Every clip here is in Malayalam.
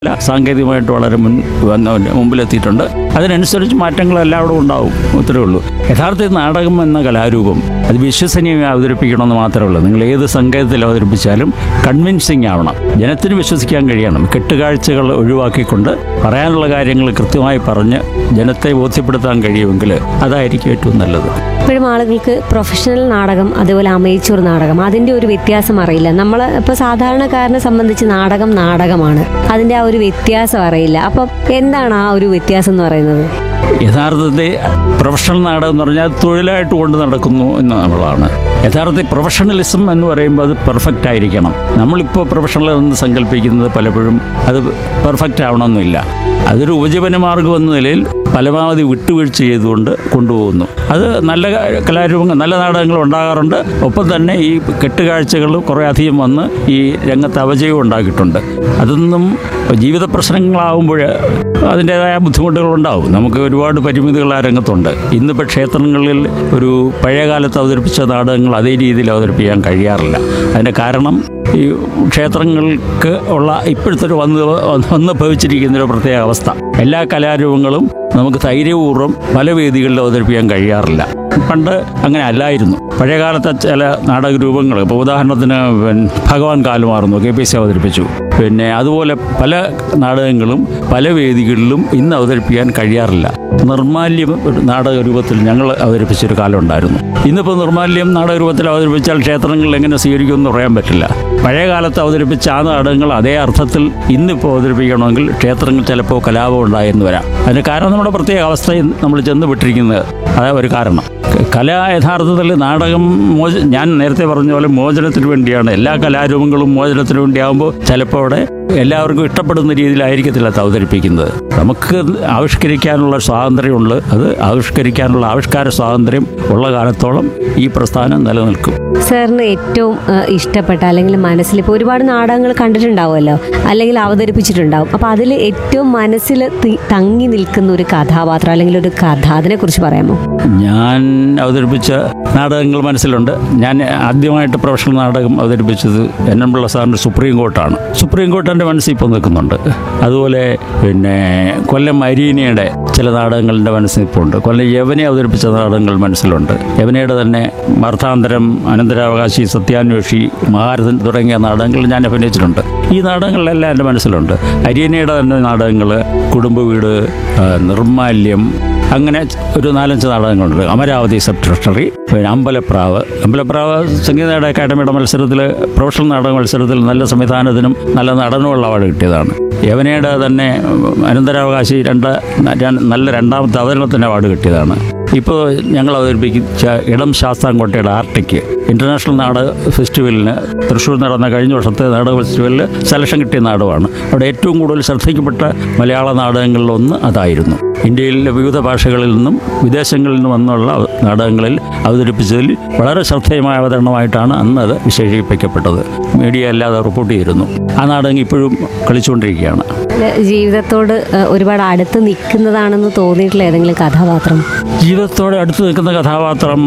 അല്ല, സാങ്കേതികമായിട്ട് വളരെ മുൻ വന്ന മുമ്പിലെത്തിയിട്ടുണ്ട് അതിനനുസരിച്ച് മാറ്റങ്ങൾ എല്ലായിടും ഉണ്ടാവും അത്രേ ഉള്ളൂ യഥാർത്ഥത്തിൽ നാടകം എന്ന കലാരൂപം അത് വിശ്വസനീയമായി അവതരിപ്പിക്കണമെന്ന് മാത്രമേ ഉള്ളൂ നിങ്ങൾ ഏത് സംഗീതത്തിൽ അവതരിപ്പിച്ചാലും കൺവിൻസിങ് ആവണം ജനത്തിന് വിശ്വസിക്കാൻ കഴിയണം കെട്ടുകാഴ്ചകൾ ഒഴിവാക്കിക്കൊണ്ട് പറയാനുള്ള കാര്യങ്ങൾ കൃത്യമായി പറഞ്ഞ് ജനത്തെ ബോധ്യപ്പെടുത്താൻ കഴിയുമെങ്കിൽ അതായിരിക്കും ഏറ്റവും നല്ലത് ഇപ്പോഴും ആളുകൾക്ക് പ്രൊഫഷണൽ നാടകം അതുപോലെ അമേച്ചൂർ നാടകം അതിന്റെ ഒരു വ്യത്യാസം അറിയില്ല നമ്മൾ ഇപ്പോൾ സാധാരണക്കാരനെ സംബന്ധിച്ച് നാടകം നാടകമാണ് അതിന്റെ ആ ഒരു വ്യത്യാസം അറിയില്ല അപ്പം എന്താണ് ആ ഒരു വ്യത്യാസം എന്ന് പറയുന്നത് യഥാർത്ഥത്തിൽ പ്രൊഫഷണൽ നാടകം എന്ന് പറഞ്ഞാൽ തൊഴിലായിട്ട് കൊണ്ട് നടക്കുന്നു എന്നുള്ളതാണ് യഥാർത്ഥത്തിൽ പ്രൊഫഷണലിസം എന്ന് പറയുമ്പോൾ അത് പെർഫെക്റ്റ് ആയിരിക്കണം നമ്മളിപ്പോൾ പ്രൊഫഷണൽ എന്ന് സങ്കല്പിക്കുന്നത് പലപ്പോഴും അത് പെർഫെക്റ്റ് ആവണമെന്നില്ല അതൊരു ഉപജീവന മാർഗം എന്ന നിലയിൽ പരമാവധി വിട്ടുവീഴ്ച ചെയ്തുകൊണ്ട് കൊണ്ടുപോകുന്നു അത് നല്ല കലാരൂപങ്ങൾ നല്ല നാടകങ്ങൾ ഉണ്ടാകാറുണ്ട് ഒപ്പം തന്നെ ഈ കെട്ടുകാഴ്ചകൾ കുറേ അധികം വന്ന് ഈ രംഗത്ത് അപജയം ഉണ്ടാക്കിയിട്ടുണ്ട് അതൊന്നും ജീവിത പ്രശ്നങ്ങളാവുമ്പോൾ അതിൻ്റെതായ ബുദ്ധിമുട്ടുകൾ ഉണ്ടാവും നമുക്ക് ഒരുപാട് പരിമിതികൾ ആ രംഗത്തുണ്ട് ഇന്നിപ്പോൾ ക്ഷേത്രങ്ങളിൽ ഒരു പഴയ കാലത്ത് അവതരിപ്പിച്ച നാടകങ്ങൾ അതേ രീതിയിൽ അവതരിപ്പിക്കാൻ കഴിയാറില്ല അതിൻ്റെ കാരണം ഈ ക്ഷേത്രങ്ങൾക്ക് ഉള്ള ഇപ്പോഴത്തെ ഒരു വന്ന് വന്ന് ഭവിച്ചിരിക്കുന്ന ഒരു പ്രത്യേക അവസ്ഥ എല്ലാ കലാരൂപങ്ങളും നമുക്ക് ധൈര്യപൂർവ്വം പല വേദികളിൽ അവതരിപ്പിക്കാൻ കഴിയാറില്ല പണ്ട് അങ്ങനെ അല്ലായിരുന്നു പഴയകാലത്തെ ചില നാടകരൂപങ്ങൾ ഇപ്പോൾ ഉദാഹരണത്തിന് പിന്നെ ഭഗവാൻ കാലുമാറുന്നു കെ പി സി അവതരിപ്പിച്ചു പിന്നെ അതുപോലെ പല നാടകങ്ങളും പല വേദികളിലും ഇന്ന് അവതരിപ്പിക്കാൻ കഴിയാറില്ല നിർമാല്യം ഒരു നാടക രൂപത്തിൽ ഞങ്ങൾ അവതരിപ്പിച്ചൊരു കാലം ഉണ്ടായിരുന്നു ഇന്നിപ്പോൾ നിർമാല്യം നാടക രൂപത്തിൽ അവതരിപ്പിച്ചാൽ ക്ഷേത്രങ്ങളിൽ എങ്ങനെ സ്വീകരിക്കുമെന്ന് പറയാൻ പറ്റില്ല പഴയ കാലത്ത് അവതരിപ്പിച്ച ആ നാടകങ്ങൾ അതേ അർത്ഥത്തിൽ ഇന്നിപ്പോൾ അവതരിപ്പിക്കണമെങ്കിൽ ക്ഷേത്രങ്ങൾ ചിലപ്പോൾ കലാപം ഉണ്ടായെന്ന് വരാം അതിന് കാരണം നമ്മുടെ പ്രത്യേക അവസ്ഥയിൽ നമ്മൾ ചെന്ന് വിട്ടിരിക്കുന്നത് അതാ ഒരു കാരണം കല യഥാർത്ഥത്തിൽ നാടകം മോച ഞാൻ നേരത്തെ പറഞ്ഞ പോലെ മോചനത്തിന് വേണ്ടിയാണ് എല്ലാ കലാരൂപങ്ങളും മോചനത്തിന് വേണ്ടിയാകുമ്പോൾ ചിലപ്പോൾ അവിടെ എല്ലാവർക്കും ഇഷ്ടപ്പെടുന്ന രീതിയിലായിരിക്കത്തില്ല അത് അവതരിപ്പിക്കുന്നത് നമുക്ക് ആവിഷ്കരിക്കാനുള്ള സ്വാതന്ത്ര്യമുണ്ട് അത് ആവിഷ്കരിക്കാനുള്ള ആവിഷ്കാര സ്വാതന്ത്ര്യം ഉള്ള കാലത്തോളം ഈ പ്രസ്ഥാനം നിലനിൽക്കും സാറിന് ഏറ്റവും ആ, ഇഷ്ടപ്പെട്ട അല്ലെങ്കിൽ മനസ്സിൽ ഇപ്പോൾ ഒരുപാട് നാടകങ്ങൾ കണ്ടിട്ടുണ്ടാവുമല്ലോ അല്ലെങ്കിൽ അവതരിപ്പിച്ചിട്ടുണ്ടാവും അപ്പോൾ അതിൽ ഏറ്റവും മനസ്സിൽ തി- തങ്ങി നിൽക്കുന്ന ഒരു കഥാപാത്രം അല്ലെങ്കിൽ ഒരു കഥ അതിനെക്കുറിച്ച് പറയാമോ ഞാൻ അവതരിപ്പിച്ച നാടകങ്ങൾ മനസ്സിലുണ്ട് ഞാൻ ആദ്യമായിട്ട് പ്രൊഫഷണൽ നാടകം അവതരിപ്പിച്ചത് എൻ എൻ പിള്ള സാറിൻ്റെ സുപ്രീം കോർട്ടാണ് സുപ്രീം കോർട്ട് എൻ്റെ മനസ്സിൽ ഇപ്പോൾ നിൽക്കുന്നുണ്ട് അതുപോലെ പിന്നെ കൊല്ലം അരീനയുടെ ചില നാടകങ്ങളുടെ മനസ്സിൽ ഇപ്പോൾ ഉണ്ട് കൊല്ലം യവനെ അവതരിപ്പിച്ച നാടകങ്ങൾ മനസ്സിലുണ്ട് യവനയുടെ തന്നെ മർത്ഥാന്തരം അനന്തരാവകാശി സത്യാന്വേഷി മഹാരഥൻ തുടങ്ങിയ നാടകങ്ങൾ ഞാൻ അഭിനയിച്ചിട്ടുണ്ട് ഈ നാടകങ്ങളിലെല്ലാം എൻ്റെ മനസ്സിലുണ്ട് അരീനയുടെ തന്നെ നാടകങ്ങൾ കുടുംബ വീട് ആ, നിർമാല്യം അങ്ങനെ ഒരു നാലഞ്ച് നാടകങ്ങളുണ്ട് അമരാവതി സബ് ട്രഷറി പിന്നെ അമ്പലപ്രാവ് അമ്പലപ്രാവ് സംഗീത അക്കാദമിയുടെ മത്സരത്തിൽ പ്രൊഫഷണൽ നാടക മത്സരത്തിൽ നല്ല സംവിധാനത്തിനും നല്ല നടനുമുള്ള അവാർഡ് കിട്ടിയതാണ് യവനയുടെ തന്നെ അനന്തരാവകാശി രണ്ട് ര- നല്ല രണ്ടാമത്തെ അവതരണത്തിൻ്റെ അവാർഡ് കിട്ടിയതാണ് ഇപ്പോൾ ഞങ്ങൾ അവതരിപ്പിച്ച ഇടം ശാസ്താംകോട്ടയുടെ ആർട്ടിക്ക് ഇൻ്റർനാഷണൽ നാടക ഫെസ്റ്റിവലിന് തൃശ്ശൂർ നടന്ന കഴിഞ്ഞ വർഷത്തെ നാടക ഫെസ്റ്റിവലിൽ സെലക്ഷൻ കിട്ടിയ നാടകമാണ് അവിടെ ഏറ്റവും കൂടുതൽ ശ്രദ്ധിക്കപ്പെട്ട മലയാള നാടകങ്ങളിലൊന്ന് അതായിരുന്നു ഇന്ത്യയിലെ വിവിധ ഭാഷകളിൽ നിന്നും വിദേശങ്ങളിൽ നിന്നും വന്നുള്ള നാടകങ്ങളിൽ അവതരിപ്പിച്ചതിൽ വളരെ ശ്രദ്ധേയമായ അവതരണമായിട്ടാണ് അന്ന് അത് വിശേഷിപ്പിക്കപ്പെട്ടത് മീഡിയ അല്ലാതെ റിപ്പോർട്ട് ചെയ്തിരുന്നു ആ നാടകം ഇപ്പോഴും കളിച്ചുകൊണ്ടിരിക്കുകയാണ് ജീവിതത്തോട് ആ, ഒരുപാട് അടുത്ത് നിൽക്കുന്നതാണെന്ന് തോന്നിയിട്ടുള്ള ഏതെങ്കിലും കഥാപാത്രം ജീവിതത്തോടെ അടുത്ത് നിൽക്കുന്ന കഥാപാത്രം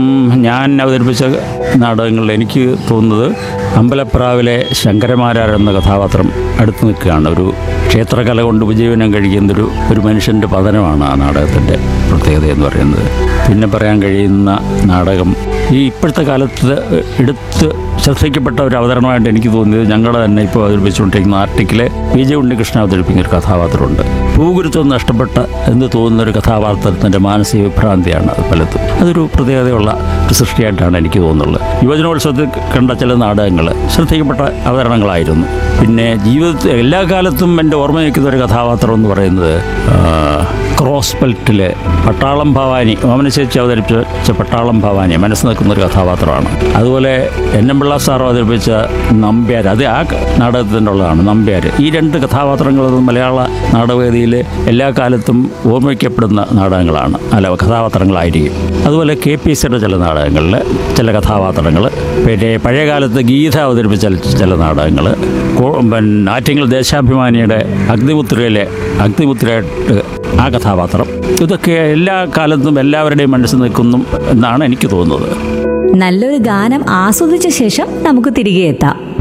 ഞാൻ അവതരിപ്പിച്ച നാടകങ്ങളിൽ എനിക്ക് തോന്നുന്നത് അമ്പലപ്രാവിലെ ശങ്കരമാരാർ എന്ന കഥാപാത്രം അടുത്ത് നിൽക്കുകയാണ് ഒരു ക്ഷേത്രകല കൊണ്ട് ഉപജീവനം കഴിക്കുന്നൊരു ഒരു മനുഷ്യൻ്റെ പതനമാണ് ആ നാടകത്തിൻ്റെ പ്രത്യേകത എന്ന് പറയുന്നത് പിന്നെ പറയാൻ കഴിയുന്ന നാടകം ഈ ഇപ്പോഴത്തെ കാലത്ത് എടുത്ത് ശ്രദ്ധിക്കപ്പെട്ട ഒരു അവതരണമായിട്ട് എനിക്ക് തോന്നിയത് ഞങ്ങളുടെ തന്നെ ഇപ്പോൾ അവതരിപ്പിച്ചുകൊണ്ടിരിക്കുന്ന ആർട്ടിക്കിലെ വി ജെ ഉണ്ണികൃഷ്ണൻ അവതരിപ്പിക്കുന്ന ഒരു കഥാപാത്രമുണ്ട് ഭൂഗുരുത്വം നഷ്ടപ്പെട്ട എന്ന് തോന്നുന്ന ഒരു കഥാപാത്രത്തിൻ്റെ മാനസിക വിഭ്രാന്തിയാണ് അത് പലതും അതൊരു പ്രത്യേകതയുള്ള ഒരു സൃഷ്ടിയായിട്ടാണ് എനിക്ക് തോന്നുന്നുള്ളത് യുവജനോത്സവത്തിൽ കണ്ട ചില നാടകങ്ങൾ ശ്രദ്ധിക്കപ്പെട്ട അവതരണങ്ങളായിരുന്നു പിന്നെ ജീവിതത്തിൽ എല്ലാ കാലത്തും എൻ്റെ ഓർമ്മ നിൽക്കുന്ന ഒരു കഥാപാത്രം എന്ന് പറയുന്നത് ആ, ക്രോസ് ബെൽറ്റിലെ പട്ടാളം ഭവാനി ഓമന ചേച്ചി അവതരിപ്പിച്ച പട്ടാളം ഭവാനി മനസ്സ് നിൽക്കുന്ന ഒരു കഥാപാത്രമാണ് അതുപോലെ എൻ എം പിള്ള സാർ അവതരിപ്പിച്ച നമ്പ്യാർ അത് ആ നാടകത്തിൻ്റെ ഉള്ളതാണ് നമ്പ്യാർ ഈ രണ്ട് കഥാപാത്രങ്ങളും മലയാള നാടകവേദിയിൽ എല്ലാ കാലത്തും ഓർമ്മിക്കപ്പെടുന്ന നാടകങ്ങളാണ് അല്ല കഥാപാത്രങ്ങളായിരിക്കും അതുപോലെ കെ പി സിയുടെ ചില നാടകങ്ങളിൽ ചില കഥാപാത്രങ്ങൾ പിന്നെ പഴയ കാലത്ത് ഗീത അവതരിപ്പിച്ച ചില നാടകങ്ങൾ പിന്നെ ആറ്റിങ്ങൽ ദേശാഭിമാനിയുടെ അഗ്നിമുദ്രയിലെ അഗ്നിമുദ്രയായിട്ട് ആ കഥാപാത്രം ഇതൊക്കെ എല്ലാ കാലത്തും എല്ലാവരുടെയും മനസ്സിൽ നിൽക്കുന്നു എന്നാണ് എനിക്ക് തോന്നുന്നത് നല്ലൊരു ഗാനം ആസ്വദിച്ച ശേഷം നമുക്ക് തിരികെ എത്താം